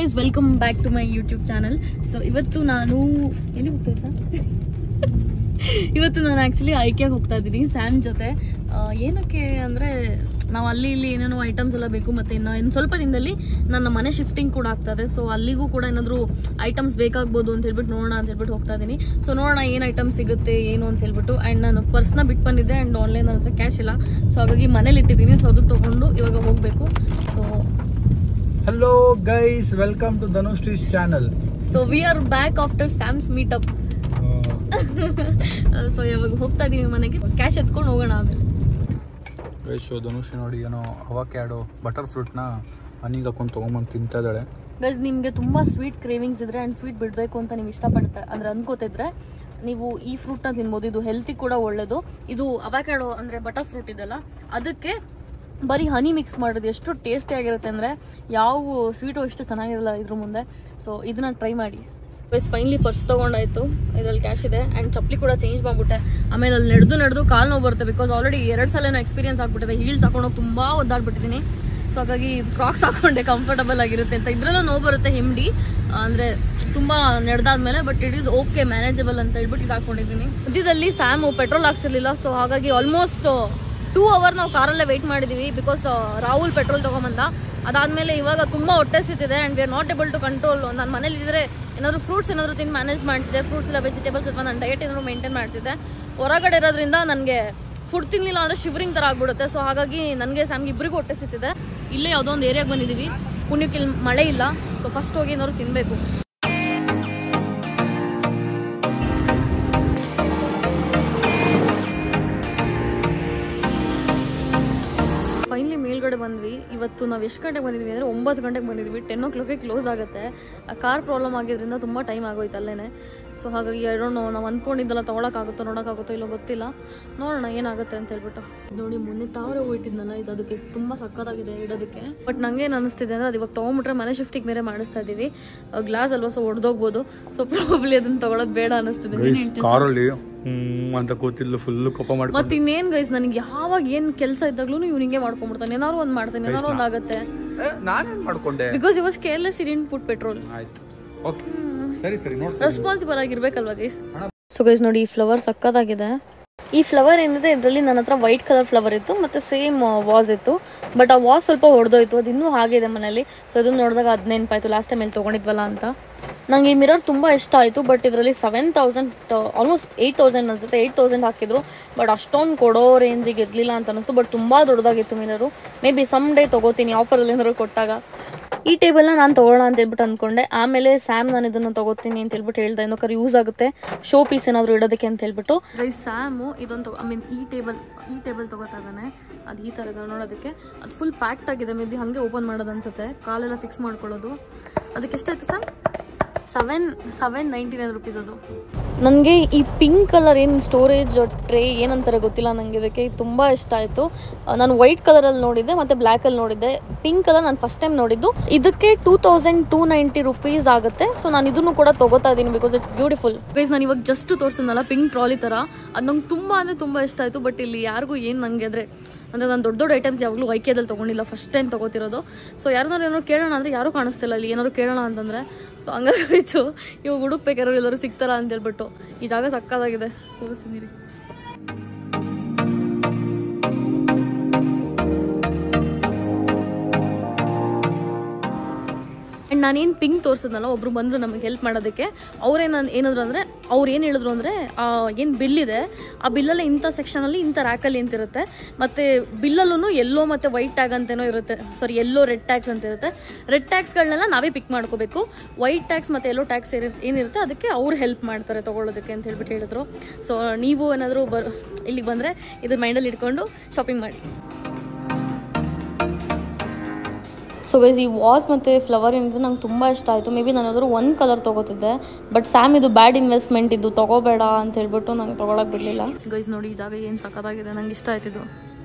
Guys welcome back to my YouTube channel so ಇವತ್ತು ನಾನು ಎಲ್ಲಿ ಹೋಗ್ತಾ ಸರ್ ಇವತ್ತು ನಾನು ಆ್ಯಕ್ಚುಲಿ ಐಕ್ಯಾಗ ಹೋಗ್ತಾ ಇದ್ದೀನಿ ಸ್ಯಾಮ್ ಜೊತೆ ಆ, ಏನಕ್ಕೆ ಅಂದರೆ ನಾವು ಅಲ್ಲಿ ಇಲ್ಲಿ ಏನೇನೋ ಐಟಮ್ಸ್ ಎಲ್ಲ ಬೇಕು ಮತ್ತು ಇನ್ನು ಇನ್ನು ಸ್ವಲ್ಪ ದಿನದಲ್ಲಿ ನನ್ನ ಮನೆ ಶಿಫ್ಟಿಂಗ್ ಕೂಡ ಆಗ್ತದೆ ಸೊ ಅಲ್ಲಿಗೂ ಕೂಡ ಏನಾದರೂ ಐಟಮ್ಸ್ ಬೇಕಾಗ್ಬೋದು ಅಂತ ಹೇಳ್ಬಿಟ್ಟು ನೋಡೋಣ ಅಂತ ಹೇಳ್ಬಿಟ್ಟು ಹೋಗ್ತಾ ಇದ್ದೀನಿ ಸೊ ನೋಡೋಣ ಏನು ಐಟಮ್ ಸಿಗುತ್ತೆ ಏನು ಅಂತ ಹೇಳ್ಬಿಟ್ಟು ಆ್ಯಂಡ್ ನಾನು ಪರ್ಸ್ನ ಬಿಟ್ಟು ಬಂದಿದ್ದೆ ಆ್ಯಂಡ್ ಆನ್ಲೈನ್ ನನ್ನ ಹತ್ರ ಕ್ಯಾಶ್ ಇಲ್ಲ ಸೊ ಹಾಗಾಗಿ ಮನೇಲಿ ಇಟ್ಟಿದ್ದೀನಿ ಸೊ ಅದು ತೊಗೊಂಡು ಇವಾಗ ಹೋಗಬೇಕು so hello guys welcome to Dhanushree's channel so we are back after Sam's meetup so ಇವಾಗ ಹೋಗ್ತಾ ಇದೀವಿ ಮನೆಗೆ ಕ್ಯಾಶ್ ಎತ್ಕೊಂಡು ಹೋಗೋಣ ಆಮೇಲೆ ಗೈಸ್ ಧನುಷ್ ನೋಡಿ ಏನೋ ಅವಕ್ಯಾಡೋ ಬಟರ್ ಫ್ರೂಟ್ನ ಹನಿಗೆ ಹಾಕೊಂಡು ತೊಗೊಂಬಂದು ತಿಂತಾ ಇದ್ದಾಳೆ ಗೈಸ್ ನಿಮಗೆ ತುಂಬ ಸ್ವೀಟ್ ಕ್ರೇವಿಂಗ್ಸ್ ಇದ್ರೆ ಆ್ಯಂಡ್ ಸ್ವೀಟ್ ಬಿಡಬೇಕು ಅಂತ ನೀವು ಇಷ್ಟಪಡ್ತಾ ಅಂದರೆ ಅನ್ಕೋತಿದ್ರೆ ನೀವು ಈ ಫ್ರೂಟ್ನ ತಿನ್ಬೋದು ಇದು ಹೆಲ್ತಿ ಕೂಡ ಒಳ್ಳೆಯದು ಇದು ಅವಾಕ್ಯಾಡೋ ಅಂದರೆ ಬಟರ್ ಫ್ರೂಟ್ ಇದೆಲ್ಲ ಅದಕ್ಕೆ ಬರೀ ಹನಿ ಮಿಕ್ಸ್ ಮಾಡೋದು ಎಷ್ಟು ಟೇಸ್ಟಿ ಆಗಿರುತ್ತೆ ಅಂದರೆ ಯಾವ ಸ್ವೀಟು ಎಷ್ಟು ಚೆನ್ನಾಗಿರಲ್ಲ ಇದ್ರ ಮುಂದೆ ಸೊ ಇದನ್ನ ಟ್ರೈ ಮಾಡಿ ಬಸ್ ಫೈನ್ಲಿ ಪರ್ಸ್ ತೊಗೊಂಡಾಯ್ತು ಇದರಲ್ಲಿ ಕ್ಯಾಶ್ ಇದೆ ಆ್ಯಂಡ್ ಚಪ್ಪಲಿ ಕೂಡ ಚೇಂಜ್ ಮಾಡ್ಬಿಟ್ಟೆ ಆಮೇಲೆ ಅಲ್ಲಿ ನಡೆದು ನಡೆದು ಕಾಲು ನೋವು ಬರುತ್ತೆ ಬಿಕಾಸ್ ಆಲ್ರೆಡಿ ಎರಡು ಸಲ ಎಕ್ಸ್ಪೀರಿಯನ್ಸ್ ಆಗ್ಬಿಟ್ಟಿದೆ ಹೀಲ್ಸ್ ಹಾಕೊಂಡೋಗಿ ತುಂಬ ಒದ್ದಾಡ್ಬಿಟ್ಟಿದ್ದೀನಿ ಸೊ ಹಾಗಾಗಿ ಕ್ರಾಕ್ಸ್ ಹಾಕೊಂಡೆ ಕಂಫರ್ಟಬಲ್ ಆಗಿರುತ್ತೆ ಅಂತ ಇದ್ರಲ್ಲೂ ನೋವು ಬರುತ್ತೆ ಹಿಂಡಿ ಅಂದರೆ ತುಂಬ ನಡೆದಾದ್ಮೇಲೆ but it is okay manageable ಅಂತ ಹೇಳ್ಬಿಟ್ಟು ಇದು ಹಾಕೊಂಡಿದ್ದೀನಿ ಮಧ್ಯದಲ್ಲಿ ಸ್ಯಾಮು ಪೆಟ್ರೋಲ್ ಹಾಕ್ಸಿರ್ಲಿಲ್ಲ ಸೊ ಹಾಗಾಗಿ ಆಲ್ಮೋಸ್ಟ್ ಟೂ ಅವರ್ ನಾವು ಕಾರಲ್ಲೇ ವೆಯ್ಟ್ ಮಾಡಿದ್ದೀವಿ ಬಿಕಾಸ್ ರಾಹುಲ್ ಪೆಟ್ರೋಲ್ ತೊಗೊಂಬಂದ ಅದಾದಮೇಲೆ ಇವಾಗ ತುಂಬ ಹೊಟ್ಟೆ ಸಿಗ್ತಿದೆ and we are not able to control ನಾನು ಮನೇಲಿ ಇದ್ದರೆ ಏನಾದರೂ ಫ್ರೂಟ್ಸ್ ಏನಾದರೂ ತಿಂದು ಮ್ಯಾನೇಜ್ ಮಾಡ್ತಿದ್ದೆ ಫ್ರೂಟ್ಸ್ ಇಲ್ಲ ವೆಜಿಟೇಬಲ್ಸ್ ಅಥವಾ ನಾನು ಡಯಟ್ ಏನಾದರೂ ಮೇಂಟೈನ್ ಮಾಡ್ತಿದ್ದೆ ಹೊರಗಡೆ ಇರೋದ್ರಿಂದ ನನಗೆ ಫುಡ್ ತಿನ್ನಲಿಲ್ಲ ಅಂದರೆ ಶಿವರಿಂಗ್ ಥರ ಆಗ್ಬಿಡುತ್ತೆ ಸೊ ಹಾಗಾಗಿ ನನಗೆ ಸ್ಯಾಮ್ಗೆ ಇಬ್ಬರಿಗೂ ಹೊಟ್ಟೆ ಸಿಗ್ತಿದೆ ಇಲ್ಲೇ ಯಾವುದೋ ಒಂದು ಏರಿಯಾಗೆ ಬಂದಿದ್ದೀವಿ ಪುಣ್ಯಕ್ಕೆ ಇಲ್ಲಿ ಮಳೆ ಇಲ್ಲ ಸೊ ಫಸ್ಟ್ ಹೋಗಿ ಏನಾದ್ರು ತಿನ್ನಬೇಕು ಫೈನಲಿ ಮೇಲ್ಗಡೆ ಬಂದ್ವಿ ಇವತ್ತು ನಾವು ಎಷ್ಟು ಗಂಟೆಗೆ ಬಂದಿದ್ವಿ ಅಂದರೆ ಒಂಬತ್ತು ಗಂಟೆಗೆ ಬಂದಿದ್ವಿ ಟೆನ್ ಓ ಕ್ಲಾಕಿಗೆ ಕ್ಲೋಸ್ ಆಗುತ್ತೆ ಕಾರ್ ಪ್ರಾಬ್ಲಮ್ ಆಗಿದ್ದರಿಂದ ತುಂಬ ಟೈಮ್ ಆಗೋಯ್ತು ಅಲ್ಲೇ ಸೊ ಹಾಗಾಗಿ ಎರಡು ನಾವು ಅಂದ್ಕೊಂಡಿದ್ದೆಲ್ಲ ತೊಗೊಳಕ್ಕಾಗುತ್ತೋ ನೋಡೋಕ್ಕಾಗುತ್ತೋ ಇಲ್ಲೋ ಗೊತ್ತಿಲ್ಲ ನೋಡೋಣ ಏನಾಗುತ್ತೆ ಅಂತ ಹೇಳ್ಬಿಟ್ಟು ನೋಡಿ ಮೊನ್ನೆ ತಾವರೆ ಹೋಯ್ತಿದ್ನಲ್ಲ ಇದು ಅದಕ್ಕೆ ತುಂಬ ಸಕ್ಕತ್ತಾಗಿದೆ ಇಡೋದಕ್ಕೆ ಬಟ್ ನಂಗೆ ಏನು ಅನಿಸ್ತಿದೆ ಅಂದರೆ ಅದು ಇವಾಗ ತೊಗೊಂಬಿಟ್ರೆ ಮನೆ ಶಿಫ್ಟಿಗೆ ಬೇರೆ ಮಾಡಿಸ್ತಾ ಇದ್ದೀವಿ ಗ್ಲಾಸ್ ಅಲ್ವಾ ಸೊ ಒಡೆದೋಗ್ಬೋದು ಸೊ ಪ್ರಾಬ್ಲಿ ಅದನ್ನ ತೊಗೊಳೋದು ಬೇಡ ಅನಿಸ್ತಿದೆ ನೀನ್ ಹೇಳ್ತೀಯ? ಕಾರಲ್ಲಿ ಹ್ಮ್ ಅಂತ ಕೂತಿದ್ಲು ಫುಲ್ ಕೋಪ ಮಾಡ್ಕೊಂಡು ಮತ್ತೆ ಇನ್ನೇನ್ ಗೈಸ್ ನನಗೆ ಯಾವಾಗ ಏನ್ ಕೆಲಸ ಇದ್ದಾಗ್ಲೂ ಇವ್ನು ಹಿಂಗೆ ಮಾಡ್ಕೊಂಡ್ಬಿಡ್ತಾನೆ ಏನಾದ್ರು ಒಂದ್ ಮಾಡ್ತಾನೆ ಏನಾದ್ರು ಒಂದ್ ಆಗುತ್ತೆ ನಾನೇನ್ ಮಾಡ್ಕೊಂಡೆ because he was careless he didn't put petrol ಆಯ್ತು ಓಕೆ ಸರಿ ಸರಿ ನೋಡಿ ರೆಸ್ಪಾನ್ಸಿಬಲ್ ಆಗಿರ್ಬೇಕಲ್ವಾ ಗೈಸ್ ಸೊ ಗೈಸ್ ನೋಡಿ ಈ ಫ್ಲವರ್ ಸಕ್ಕತ್ತಾಗಿದೆ ಈ ಫ್ಲವರ್ ಏನಿದೆ ಇದರಲ್ಲಿ ನನ್ನ ಹತ್ರ ವೈಟ್ ಕಲರ್ ಫ್ಲವರ್ ಇತ್ತು ಮತ್ತೆ ಸೇಮ್ ವಾಸ್ ಇತ್ತು ಬಟ್ ಆ ವಾಸ್ ಸ್ವಲ್ಪ ಹೊಡೆದೋಯ್ತು ಅದು ಇನ್ನೂ ಹಾಗೆ ಇದೆ ಮನೇಲಿ ಸೊ ಇದನ್ನ ನೋಡಿದಾಗ ಅದು ನೆನಪಾಯ್ತು ಲಾಸ್ಟ್ ಟೈಮ್ ಎಲ್ಲಿ ತೊಗೊಂಡಿದ್ವಲ್ಲ ಅಂತ ನಂಗೆ ಈ ಮಿರರ್ ತುಂಬ ಇಷ್ಟ ಆಯಿತು ಬಟ್ ಇದರಲ್ಲಿ seven thousand almost eight thousand ಅನಿಸುತ್ತೆ ಏಯ್ಟ್ ತೌಸಂಡ್ ಹಾಕಿದ್ರು ಬಟ್ ಅಷ್ಟೊಂದು ಕೊಡೋ ರೇಂಜಿಗೆ ಇರಲಿಲ್ಲ ಅಂತ ಅನಿಸ್ತು ಬಟ್ ತುಂಬ ದೊಡ್ಡದಾಗಿತ್ತು mirror maybe some day ತೊಗೋತೀನಿ ಆಫರಲ್ಲಿ ಏನಾದ್ರು ಕೊಟ್ಟಾಗ ಈ ಟೇಬಲ್ನ ನಾನು ತೊಗೊಳ್ಳೋಣ ಅಂತ ಹೇಳ್ಬಿಟ್ಟು ಅಂದ್ಕೊಂಡೆ ಆಮೇಲೆ ಸ್ಯಾಮ್ ನಾನು ಇದನ್ನು ತೊಗೋತೀನಿ ಅಂತ ಹೇಳ್ಬಿಟ್ಟು ಹೇಳ್ದೆ ಇನ್ನೊಕ್ಕರು ಯೂಸ್ ಆಗುತ್ತೆ ಶೋ ಪೀಸ್ ಏನಾದರೂ ಇಡೋದಕ್ಕೆ ಅಂತ ಹೇಳ್ಬಿಟ್ಟು ಗೈ ಸ್ಯಾಮು ಇದೊಂದು ಐ ಮೀನ್ ಈ ಟೇಬಲ್ ಈ ಟೇಬಲ್ ತೊಗೋತಾ ಇದ್ದಾನೆ ಅದು ಈ ಥರ ಇದೆ ನೋಡೋದಕ್ಕೆ ಅದು ಫುಲ್ ಪ್ಯಾಕ್ಡ್ ಆಗಿದೆ ಮೇ ಬಿ ಹಾಗೆ ಓಪನ್ ಮಾಡೋದು ಅನ್ಸುತ್ತೆ ಕಾಲೆಲ್ಲ ಫಿಕ್ಸ್ ಮಾಡ್ಕೊಳ್ಳೋದು ಅದಕ್ಕೆ ಎಷ್ಟಾಯ್ತು sir seven seven ninety nine rupees ಅದು ನನಗೆ ಈ ಪಿಂಕ್ ಕಲರ್ ಏನು ಸ್ಟೋರೇಜ್ ಟ್ರೇ ಏನಂತಾರೆ ಗೊತ್ತಿಲ್ಲ ನನಗೆ ಇದಕ್ಕೆ ಇದು ತುಂಬ ಇಷ್ಟ ಆಯಿತು ನಾನು ವೈಟ್ ಕಲರಲ್ಲಿ ನೋಡಿದ್ದೆ ಮತ್ತು ಬ್ಲ್ಯಾಕಲ್ಲಿ ನೋಡಿದ್ದೆ ಪಿಂಕ್ ಕಲರ್ ನಾನು ಫಸ್ಟ್ ಟೈಮ್ ನೋಡಿದ್ದು ಇದಕ್ಕೆ two thousand two ninety rupees ಆಗುತ್ತೆ ಸೊ ನಾನು ಇದನ್ನು ಕೂಡ ತೊಗೋತಾ ಇದ್ದೀನಿ ಬಿಕಾಸ್ ಇಟ್ಸ್ ಬ್ಯೂಟಿಫುಲ್ ಬೇಸ್ ನಾನು ಇವಾಗ ಜಸ್ಟ್ ತೋರಿಸಿದ್ನಲ್ಲ ಪಿಂಕ್ ಟ್ರಾಲಿ ಥರ ಅದು ನಂಗೆ ತುಂಬ ಅಂದರೆ ತುಂಬ ಇಷ್ಟ ಆಯಿತು ಬಟ್ ಇಲ್ಲಿ ಯಾರಿಗೂ ಏನು ನನಗೆ ಅಂದರೆ ಅಂದರೆ ನಾನು ದೊಡ್ಡ ದೊಡ್ಡ ಐಟಮ್ಸ್ ಯಾವಾಗಲೂ ಐಕ್ಯದಲ್ಲಿ ತೊಗೊಂಡಿಲ್ಲ ಫಸ್ಟ್ ಟೈಮ್ ತೊಗೋತಿರೋದು ಸೊ ಯಾರನ್ನಾರು ಏನಾದ್ರು ಕೇಳೋಣ ಅಂದರೆ ಯಾರೂ ಕಾಣಿಸ್ತಿಲ್ಲ ಅಲ್ಲಿ ಏನಾದ್ರು ಕೇಳೋಣ ಅಂತಂದರೆ ಸೊ ಹಂಗಾಗೋಯ್ತು ಇವಾಗ ಹುಡುಕ್ಬೇಕಾರು ಎಲ್ಲರೂ ಸಿಗ್ತಾರ ಅಂತ ಹೇಳ್ಬಿಟ್ಟು ಈ ಜಾಗ ಸಕ್ಕದಾಗಿದೆ ತೋರಿಸ್ತೀನಿ ರೀ ಆ್ಯಂಡ್ ನಾನೇನು ಪಿಂಕ್ ತೋರಿಸಿದ್ನಲ್ಲ ಒಬ್ರು ಬಂದರು ನಮಗೆ ಹೆಲ್ಪ್ ಮಾಡೋದಕ್ಕೆ ಅವ್ರೇನು ಏನಾದ್ರು ಅಂದರೆ ಅವ್ರು ಏನು ಹೇಳಿದ್ರು ಅಂದರೆ ಏನು ಬಿಲ್ ಇದೆ ಆ ಬಿಲ್ಲಲ್ಲಿ ಇಂಥ ಸೆಕ್ಷನಲ್ಲಿ ಇಂಥ ರ್ಯಾಕಲ್ಲಿ ಅಂತಿರುತ್ತೆ ಮತ್ತು ಬಿಲ್ಲಲ್ಲೂ ಎಲ್ಲೋ ಮತ್ತು ವೈಟ್ ಟ್ಯಾಗ್ ಅಂತೇನೋ ಇರುತ್ತೆ ಸಾರಿ ಎಲ್ಲೋ ರೆಡ್ ಟ್ಯಾಕ್ಸ್ ಅಂತ ಇರುತ್ತೆ ರೆಡ್ ಟ್ಯಾಕ್ಸ್ಗಳನ್ನೆಲ್ಲ ನಾವೇ ಪಿಕ್ ಮಾಡ್ಕೋಬೇಕು ವೈಟ್ ಟ್ಯಾಕ್ಸ್ ಮತ್ತು ಎಲ್ಲೋ ಟ್ಯಾಕ್ಸ್ ಏನಿರುತ್ತೆ ಅದಕ್ಕೆ ಅವ್ರು ಹೆಲ್ಪ್ ಮಾಡ್ತಾರೆ ತೊಗೊಳೋದಕ್ಕೆ ಅಂತ ಹೇಳ್ಬಿಟ್ಟು ಹೇಳಿದ್ರು ಸೊ ನೀವು ಏನಾದರೂ ಬರ್ ಇಲ್ಲಿಗೆ ಬಂದರೆ ಇದ್ರ ಮೈಂಡಲ್ಲಿ ಇಟ್ಕೊಂಡು ಶಾಪಿಂಗ್ ಮಾಡಿ ಸೊ ಗೈಸ್ ಈ ವಾಸ್ ಮತ್ತು ಫ್ಲವರ್ ಏನಿದೆ ನಂಗೆ ತುಂಬ ಇಷ್ಟ ಆಯಿತು ಮೇ ಬಿ ನಾನಾದರೂ ಒಂದು ಕಲರ್ ತೊಗೋತಿದ್ದೆ ಬಟ್ ಸ್ಯಾಮ್ ಇದು ಬ್ಯಾಡ್ ಇನ್ವೆಸ್ಟ್ಮೆಂಟ್ ಇದು ತೊಗೋಬೇಡ ಅಂತ ಹೇಳ್ಬಿಟ್ಟು ನಂಗೆ ತೊಗೊಳಕ್ಕೆ ಬಿಡಲಿಲ್ಲ ಗೈಸ್ ನೋಡಿ ಈ ಜಾಗ ಏನು ಸಖತ್ತಾಗಿದೆ ನಂಗೆ ಇಷ್ಟ ಆಯ್ತಿದ್ದು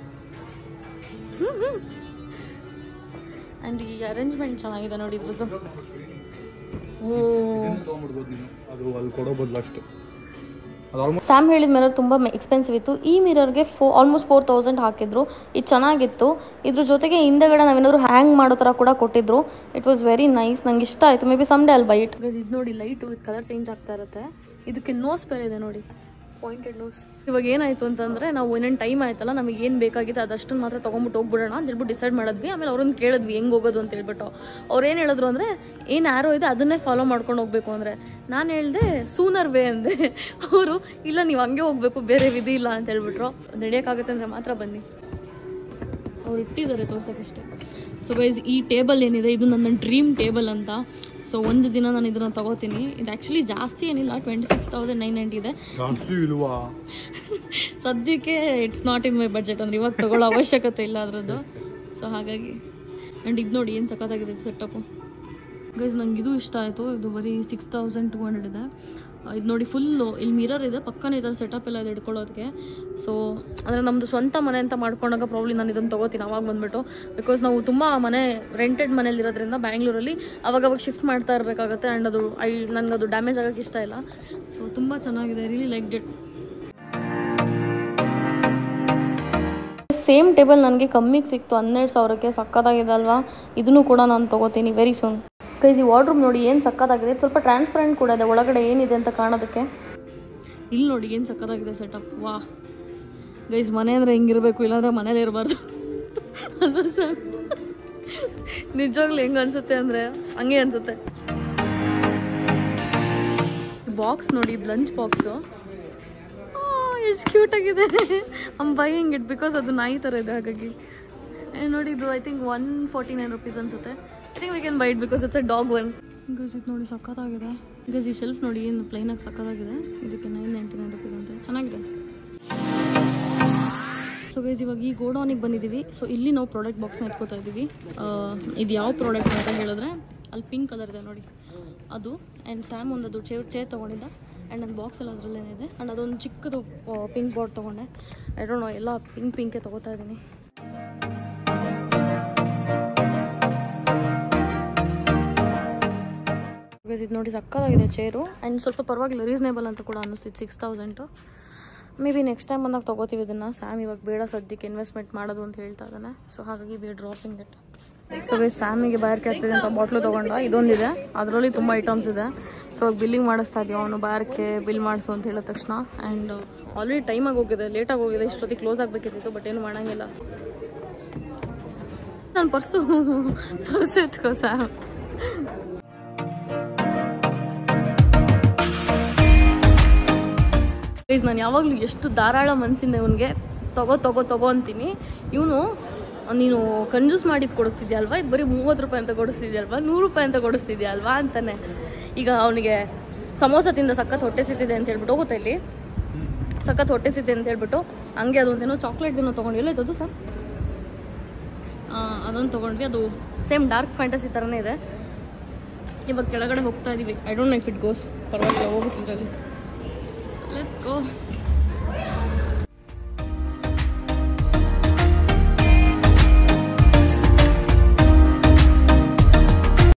ಆ್ಯಂಡ್ ಈ ಅರೇಂಜ್ಮೆಂಟ್ ಚೆನ್ನಾಗಿದೆ ನೋಡಿ ಇದ್ರದ್ದು ಓ ತೊಗೊಂಡ್ಬಿಡ್ಬೋದು ನೀನು ಅದು ಅಲ್ಲಿ ಕೊಡೋ ಬದಲು ಅಷ್ಟು ಅದು ಆಲ್ಮೋಸ್ಟ್ ಸ್ಯಾಮ್ ಹೇಳಿದ ಮಿರರ್ ತುಂಬ ಎಕ್ಸ್ಪೆನ್ಸಿವ್ ಇತ್ತು ಈ ಮಿರರ್ಗೆ ಫೋ ಆಲ್ಮೋಸ್ಟ್ ಫೋರ್ ತೌಸಂಡ್ ಹಾಕಿದ್ರು ಇದು ಚೆನ್ನಾಗಿತ್ತು ಇದ್ರ ಜೊತೆಗೆ ಹಿಂದೆಗಡೆ ನಾವೇನಾದ್ರು ಹ್ಯಾಂಗ್ ಮಾಡೋ ಥರ ಕೂಡ ಕೊಟ್ಟಿದ್ರು ಇಟ್ ವಾಸ್ ವೆರಿ ನೈಸ್ ನಂಗೆ ಇಷ್ಟ ಆಯಿತು maybe some day I'll buy it ಇದು ನೋಡಿ ಲೈಟು ಇದು ಕಲರ್ ಚೇಂಜ್ ಆಗ್ತಾ ಇರುತ್ತೆ ಇದಕ್ಕೆ ನೋಸ್ ಬೇರೆ ಇದೆ ನೋಡಿ ಪಾಯಿಂಟೆಡ್ ನೋಸ್ ಇವಾಗ ಏನಾಯ್ತು ಅಂತಂದ್ರೆ ನಾವು ಒಂದೊಂದು ಟೈಮ್ ಆಯ್ತಲ್ಲ ನಮಗೆ ಏನು ಬೇಕಾಗಿದೆ ಅದಷ್ಟನ್ನು ಮಾತ್ರ ತೊಗೊಂಬಿಟ್ಟು ಹೋಗ್ಬಿಡೋಣ ಅಂತ ಹೇಳ್ಬಿಟ್ಟು ಡಿಸೈಡ್ ಮಾಡಿದ್ವಿ ಆಮೇಲೆ ಅವ್ರನ್ನ ಕೇಳಿದ್ವಿ ಹೆಂಗೆ ಹೋಗೋದು ಅಂತ ಹೇಳ್ಬಿಟ್ಟು ಅವ್ರು ಏನು ಹೇಳಿದ್ರು ಅಂದರೆ ಏನು ಆರೋ ಇದೆ ಅದನ್ನೇ ಫಾಲೋ ಮಾಡ್ಕೊಂಡು ಹೋಗ್ಬೇಕು ಅಂದರೆ ನಾನು ಹೇಳಿದೆ ಸೂನರ್ ವೇ ಅಂದೆ ಅವರು ಇಲ್ಲ ನೀವು ಹಂಗೆ ಹೋಗ್ಬೇಕು ಬೇರೆ ವಿಧಿ ಇಲ್ಲ ಅಂತ ಹೇಳ್ಬಿಟ್ರು ನಡೆಯೋಕ್ಕಾಗುತ್ತೆ ಅಂದರೆ ಮಾತ್ರ ಬನ್ನಿ ಅವ್ರು ಇಟ್ಟಿದ್ದಾರೆ ತೋರ್ಸೋಕ್ಕಷ್ಟೇ ಸೊ ಗೈಸ್ ಈ ಟೇಬಲ್ ಏನಿದೆ ಇದು ನನ್ನ ಡ್ರೀಮ್ ಟೇಬಲ್ ಅಂತ ಸೊ ಒಂದು ದಿನ ನಾನು ಇದನ್ನು ತಗೋತೀನಿ ಇದು ಆ್ಯಕ್ಚುಲಿ ಜಾಸ್ತಿ ಏನಿಲ್ಲ twenty six thousand nine ninety ಇದೆ ಜಾಸ್ತಿ ಇಲ್ವಾ ಸದ್ಯಕ್ಕೆ it's not in my budget ಅಂದ್ರೆ ಇವಾಗ ತಗೊಳ್ಳೋ ಅವಶ್ಯಕತೆ ಇಲ್ಲ ಅದರದ್ದು ಸೊ ಹಾಗಾಗಿ ಆ್ಯಂಡ್ ಇದು ನೋಡಿ ಏನು ಸಖತ್ತಾಗಿದೆ ಸೆಟಪ್ಪು ಗೈಸ್ ನಂಗೆ ಇದು ಇಷ್ಟ ಆಯಿತು ಇದು ಬರೀ ಸಿಕ್ಸ್ ತೌಸಂಡ್ ಟು ಹಂಡ್ರೆಡ್ ಇದೆ ಇದು ನೋಡಿ ಫುಲ್ಲು ಇಲ್ಲಿ ಮಿರರ್ ಇದೆ ಪಕ್ಕನೇ ಈ ಥರ ಸೆಟಪ್ ಎಲ್ಲ ಇದೆ ಇಟ್ಕೊಳ್ಳೋದಕ್ಕೆ ಸೊ ಅಂದರೆ ನಮ್ಮದು ಸ್ವಂತ ಮನೆ ಅಂತ ಮಾಡ್ಕೊಂಡಾಗ ಪ್ರಾಬ್ಲಿ ನಾನು ಇದನ್ನು ತೊಗೋತೀನಿ ಅವಾಗ ಬಂದುಬಿಟ್ಟು ಬಿಕಾಸ್ ನಾವು ತುಂಬ ಮನೆ ರೆಂಟೆಡ್ ಮನೇಲಿ ಇರೋದ್ರಿಂದ ಬ್ಯಾಂಗ್ಳೂರಲ್ಲಿ ಅವಾಗವಾಗ ಶಿಫ್ಟ್ ಮಾಡ್ತಾ ಇರಬೇಕಾಗುತ್ತೆ ಆ್ಯಂಡ್ ಅದು ಐ ನನಗೆ ಅದು ಡ್ಯಾಮೇಜ್ ಆಗೋಕ್ಕೆ ಇಷ್ಟ ಇಲ್ಲ ಸೊ ತುಂಬ ಚೆನ್ನಾಗಿದೆ really liked it same table ನನಗೆ ಕಮ್ಮಿಗೆ ಸಿಕ್ತು ಹನ್ನೆರಡು ಸಾವಿರಕ್ಕೆ ಸಕ್ಕತ್ತಾಗಿದೆ ಅಲ್ವಾ ಇದನ್ನು ಕೂಡ ನಾನು ತೊಗೋತೀನಿ ವೆರಿ ಸೂನ್ ಕೈಸ್ ಈ ವಾರ್ಡ್ರೂಮ್ ನೋಡಿ ಏನು ಸಕ್ಕತ್ತಾಗಿದೆ ಇದು ಸ್ವಲ್ಪ ಟ್ರಾನ್ಸ್ಪರೆಂಟ್ ಕೂಡ ಇದೆ ಒಳಗಡೆ ಏನಿದೆ ಅಂತ ಕಾಣೋದಕ್ಕೆ ಇಲ್ಲಿ ನೋಡಿ ಏನು ಸಕ್ಕತ್ತಾಗಿದೆ ಸೆಟಪ್ ವಾ ಗೈಸ್ ಮನೆ ಅಂದರೆ ಹಿಂಗಿರಬೇಕು ಇಲ್ಲಾಂದ್ರೆ ಮನೇಲಿ ಇರಬಾರ್ದು ಅಲ್ವಾ ಸರ್ ನಿಜವಾಗ್ಲೂ ಹೆಂಗೆ ಅನ್ಸುತ್ತೆ ಅಂದರೆ ಹಂಗೆ ಅನ್ಸುತ್ತೆ ಬಾಕ್ಸ್ ನೋಡಿ ಇದು ಲಂಚ್ ಬಾಕ್ಸು ಎಷ್ಟು ಕ್ಯೂಟ್ ಆಗಿದೆ ಐಮ್ ಬೈಯಿಂಗ್ ಇಟ್ ಬಿಕಾಸ್ ಅದು ನಾಯಿ ಥರ ಇದೆ ಹಾಗಾಗಿ ಏ, ನೋಡಿ ಇದು I think one forty nine rupees ಅನ್ಸುತ್ತೆ I think we can buy it because it's a dog one because ಇದು ನೋಡಿ ಸಕ್ಕತ್ತಾಗಿದೆ ಬಿಕಾಸ್ ಈ ಶೆಲ್ಫ್ ನೋಡಿ ಏನು ಪ್ಲೈನಾಗಿ ಸಕ್ಕತ್ತಾಗಿದೆ ಇದಕ್ಕೆ ನೈನ್ ನೈಂಟಿ ನೈನ್ ರುಪೀಸ್ ಅಂತೆ ಚೆನ್ನಾಗಿದೆ ಸೊ ಗೈಸ್ ಇವಾಗ ಈ ಗೋಡೌನಿಗೆ ಬಂದಿದ್ದೀವಿ ಸೊ ಇಲ್ಲಿ ನಾವು ಪ್ರಾಡಕ್ಟ್ ಬಾಕ್ಸ್ನ ಎತ್ಕೋತಾ ಇದ್ದೀವಿ ಆ, ಇದು ಯಾವ ಪ್ರಾಡಕ್ಟ್ ಅಂತ ಹೇಳಿದ್ರೆ ಅಲ್ಲಿ ಪಿಂಕ್ ಕಲರ್ ಇದೆ ನೋಡಿ ಅದು ಆ್ಯಂಡ್ ಸ್ಯಾಮ್ ಒಂದು ಅದು ಚೇರ್ ಚೇರ್ ತೊಗೊಂಡಿದ್ದ ಆ್ಯಂಡ್ ನನ್ನ ಬಾಕ್ಸ್ ಎಲ್ಲ ಅದರಲ್ಲೇನಿದೆ ಆ್ಯಂಡ್ ಅದೊಂದು ಚಿಕ್ಕದು ಪಿಂಕ್ ಬಾಟ್ ತೊಗೊಂಡೆ ಐ ಡೋಂಟ್ ನೋ ಎಲ್ಲ ಪಿಂಕ್ ಪಿಂಕೇ ತೊಗೋತಾ ಇದ್ದೀನಿ ಬಿಕಾಸ್ ಇದು ನೋಡಿ ಸಕ್ಕತ್ತಾಗಿದೆ ಚೇರು ಆ್ಯಂಡ್ ಸ್ವಲ್ಪ ಪರವಾಗಿಲ್ಲ ರೀಸನೇಬಲ್ ಅಂತ ಕೂಡ ಅನ್ನಿಸ್ತಿತ್ತು six thousand maybe next time ಬಂದಾಗ ತೊಗೋತೀವಿ ಇದನ್ನು ಸ್ಯಾಮ್ ಇವಾಗ ಬೇಡ ಸದ್ಯಕ್ಕೆ ಇನ್ವೆಸ್ಟ್ಮೆಂಟ್ ಮಾಡೋದು ಅಂತ ಹೇಳ್ತಾ ಇದ್ದಾನೆ ಸೊ ಹಾಗಾಗಿ we dropping it so bye ಸ್ಯಾಮಿಗೆ ಬಾರ್ಕೆ ಆಗ್ತಿದೆ ಅಂತ ಬಾಟ್ಲು ತೊಗೊಂಡ ಇದೊಂದಿದೆ ಅದರಲ್ಲಿ ತುಂಬ ಐಟಮ್ಸ್ ಇದೆ ಸೊ ಇವಾಗ ಬಿಲ್ಲಿಂಗ್ ಮಾಡಿಸ್ತಾ ಇದೀವಿ ಅವನು ಬಾರ್ಕೆ ಬಿಲ್ ಮಾಡಿಸು ಅಂತ ಹೇಳಿದ ತಕ್ಷಣ ಆ್ಯಂಡ್ ಆಲ್ರೆಡಿ ಟೈಮಾಗಿ ಹೋಗಿದೆ ಲೇಟಾಗಿ ಹೋಗಿದೆ ಇಷ್ಟೊತ್ತಿಗೆ ಕ್ಲೋಸ್ ಆಗಬೇಕಿತ್ತು ಬಟ್ ಏನು ಮಾಡೋಂಗಿಲ್ಲ ನನ್ನ ಪರ್ಸು ಪರ್ಸು ಎತ್ಕೋ ಸ್ಯಾಮ್ ಗೈಸ್ ನಾನು ಯಾವಾಗಲೂ ಎಷ್ಟು ಧಾರಾಳ ಮನಸ್ಸಿಂದ ಇವನಿಗೆ ತಗೋ ತಗೋ ತಗೋ ಅಂತೀನಿ ಇವನು ನೀನು ಕಂಜೂಸ್ ಮಾಡಿದ್ದು ಕೊಡಿಸ್ತಿದ್ಯಲ್ವಾ ಇದು ಬರೀ ಮೂವತ್ತು ರೂಪಾಯಿ ಅಂತ ಕೊಡಿಸ್ತಿದ್ಯಲ್ವಾ ನೂರು ರೂಪಾಯಿ ಅಂತ ಕೊಡಿಸ್ತಿದ್ಯಲ್ವಾ ಅಂತಾನೆ ಈಗ ಅವನಿಗೆ ಸಮೋಸ ತಿಂದ ಸಖತ್ ಹೊಟ್ಟೆ ಸಿತ್ತಿದೆ ಅಂತ ಹೇಳ್ಬಿಟ್ಟು ಹೋಗುತ್ತೆ ಇಲ್ಲಿ ಸಖತ್ ಹೊಟ್ಟೆ ಸಿತ್ತೆ ಅಂತ ಹೇಳ್ಬಿಟ್ಟು ಹಂಗೆ ಅದೊಂದೇನೋ ಚಾಕ್ಲೇಟ್ ಏನೋ ತೊಗೊಂಡಿಲ್ಲ ಇದು ಸರ್ ಅದೊಂದು ತೊಗೊಂಡ್ವಿ ಅದು ಸೇಮ್ ಡಾರ್ಕ್ ಫ್ಯಾಂಟಸಿ ಥರನೇ ಇದೆ ಇವಾಗ ಕೆಳಗಡೆ ಹೋಗ್ತಾ ಇದೀವಿ I don't know if it goes ಪರವಾಗಿಲ್ಲ ಹೋಗುತ್ತೆ ಇದರಲ್ಲಿ ಲೆಟ್ಸ್ ಗೋ